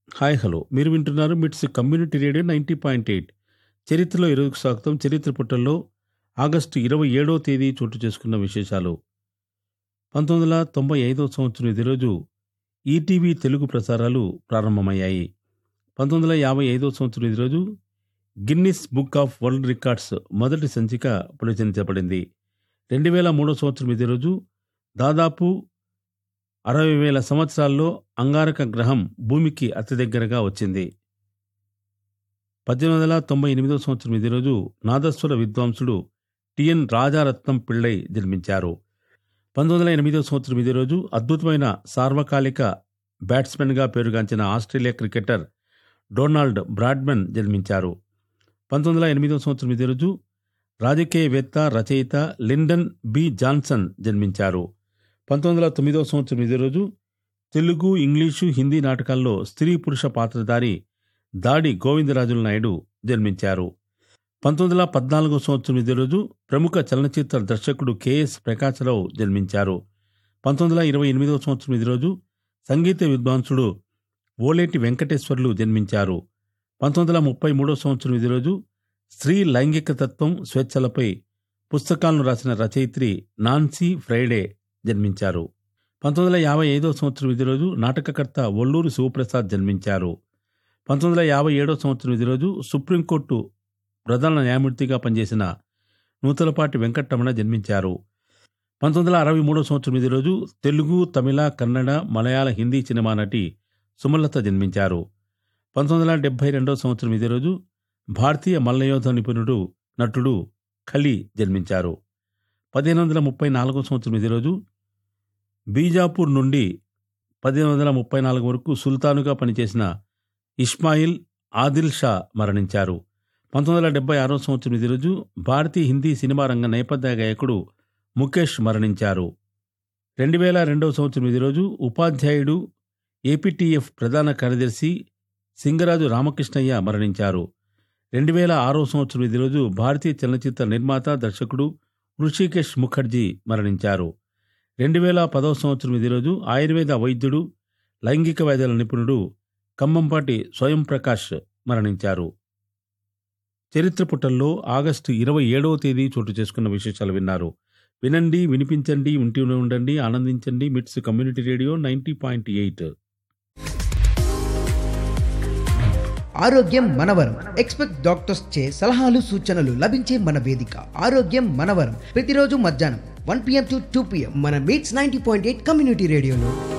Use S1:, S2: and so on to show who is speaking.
S1: hi hello మీరు వింటున్నారు MITS community radio ninety point eight చరిత్రలో ఇరవైకు స్వాగతం చరిత్ర పుటల్లో ఆగస్టు ఇరవై ఏడవ తేదీ చోటు చేసుకున్న విశేషాలు పంతొమ్మిది వందల తొంభై ఐదవ సంవత్సరం ఇదే రోజు ఈటీవీ తెలుగు ప్రసారాలు ప్రారంభమయ్యాయి పంతొమ్మిది వందల యాభై ఐదవ సంవత్సరం ఇదే రోజు Guinness book of world records మొదటి సంచిక ప్రచురించబడింది రెండు వేల మూడో సంవత్సరం ఇదే రోజు దాదాపు అరవై వేల సంవత్సరాల్లో అంగారక గ్రహం భూమికి అతి దగ్గరగా వచ్చింది పద్దెనిమిది వందల తొంభై ఎనిమిదో సంవత్సరం ఇదే రోజు నాదస్వర విద్వాంసుడు టిఎన్ రాజారత్నం పిళ్ళై జన్మించారు పంతొమ్మిది వందల ఎనిమిదో సంవత్సరం ఇదే రోజు అద్భుతమైన సార్వకాలిక బ్యాట్స్మెన్గా పేరుగాంచిన ఆస్ట్రేలియా క్రికెటర్ డొనాల్డ్ బ్రాడ్మన్ జన్మించారు పంతొమ్మిది వందల ఎనిమిదో సంవత్సరం ఇదే రోజు రాజకీయవేత్త రచయిత లిండన్ బి జాన్సన్ జన్మించారు పంతొమ్మిది వందల తొమ్మిదవ సంవత్సరం ఇదే రోజు తెలుగు ఇంగ్లీషు హిందీ నాటకాల్లో స్త్రీ పురుష పాత్రధారి దాడి గోవిందరాజుల నాయుడు జన్మించారు పంతొమ్మిది వందల పద్నాలుగో సంవత్సరం ఇదే రోజు ప్రముఖ చలనచిత్ర దర్శకుడు కెఎస్ ప్రకాశరావు జన్మించారు పంతొమ్మిది వందల ఇరవై ఎనిమిదవ సంవత్సరం ఇదే రోజు సంగీత విద్వాంసుడు ఓలేటి వెంకటేశ్వర్లు జన్మించారు పంతొమ్మిది వందల ముప్పై మూడో సంవత్సరం ఇదే రోజు స్త్రీ లైంగిక తత్వం స్వేచ్ఛలపై పుస్తకాలను రాసిన రచయిత్రి నాన్సీ ఫ్రైడే జన్మించారు పంతొమ్మిది వందల యాభై ఐదో సంవత్సరం ఇదే రోజు నాటకకర్త ఒల్లూరు శివప్రసాద్ జన్మించారు పంతొమ్మిది వందల యాభై ఏడో సంవత్సరం ఇదే రోజు సుప్రీంకోర్టు ప్రధాన న్యాయమూర్తిగా పనిచేసిన నూతలపాటి వెంకటరమణ జన్మించారు పంతొమ్మిది వందల అరవై మూడో సంవత్సరం ఇదే రోజు తెలుగు తమిళ కన్నడ మలయాళ హిందీ సినిమా నటి సుమలత జన్మించారు పంతొమ్మిది వందల డెబ్బై రెండో సంవత్సరం ఇదే రోజు భారతీయ మల్లయోధ నిపుణుడు నటుడు ఖలీ జన్మించారు పదిహేను వందల ముప్పై నాలుగో సంవత్సరం ఇదే రోజు బీజాపూర్ నుండి పదిహేను వందల ముప్పై నాలుగు వరకు సుల్తానుగా పనిచేసిన ఇస్మాయిల్ ఆదిల్ షా మరణించారు పంతొమ్మిది వందల డెబ్బై ఆరో సంవత్సరం ఇదే రోజు భారతీయ హిందీ సినిమా రంగ నేపథ్య గాయకుడు ముఖేష్ మరణించారు రెండు వేల రెండవ సంవత్సరం ఇదే రోజు ఉపాధ్యాయుడు ఏపీటీఎఫ్ ప్రధాన కార్యదర్శి సింగరాజు రామకృష్ణయ్య మరణించారు రెండు వేల ఆరో సంవత్సరం ఇదే రోజు భారతీయ చలనచిత్ర నిర్మాత దర్శకుడు ఋషికేష్ ముఖర్జీ మరణించారు రెండు వేల పదవ సంవత్సరం ఇదే రోజు ఆయుర్వేద వైద్యుడు లైంగిక వ్యాధుల నిపుణుడు ఖమ్మంపాటి స్వయం ప్రకాష్ మరణించారు చరిత్ర పుటల్లో ఆగస్టు ఇరవై ఏడవ తేదీ చోటు చేసుకున్న విశేషాలు విన్నారు వినండి వినిపించండి ఉంటూనే ఉండండి ఆనందించండి MITS community radio ninety point eight
S2: ఆరోగ్యం మనవరం ఎక్స్పెక్ట్ డాక్టర్స్ చే సలహాలు సూచనలు లభించే మన వేదిక ఆరోగ్యం మనవరం ప్రతిరోజు మధ్యాహ్నం one PM to two PM మన MITS ninety point eight community రేడియోలో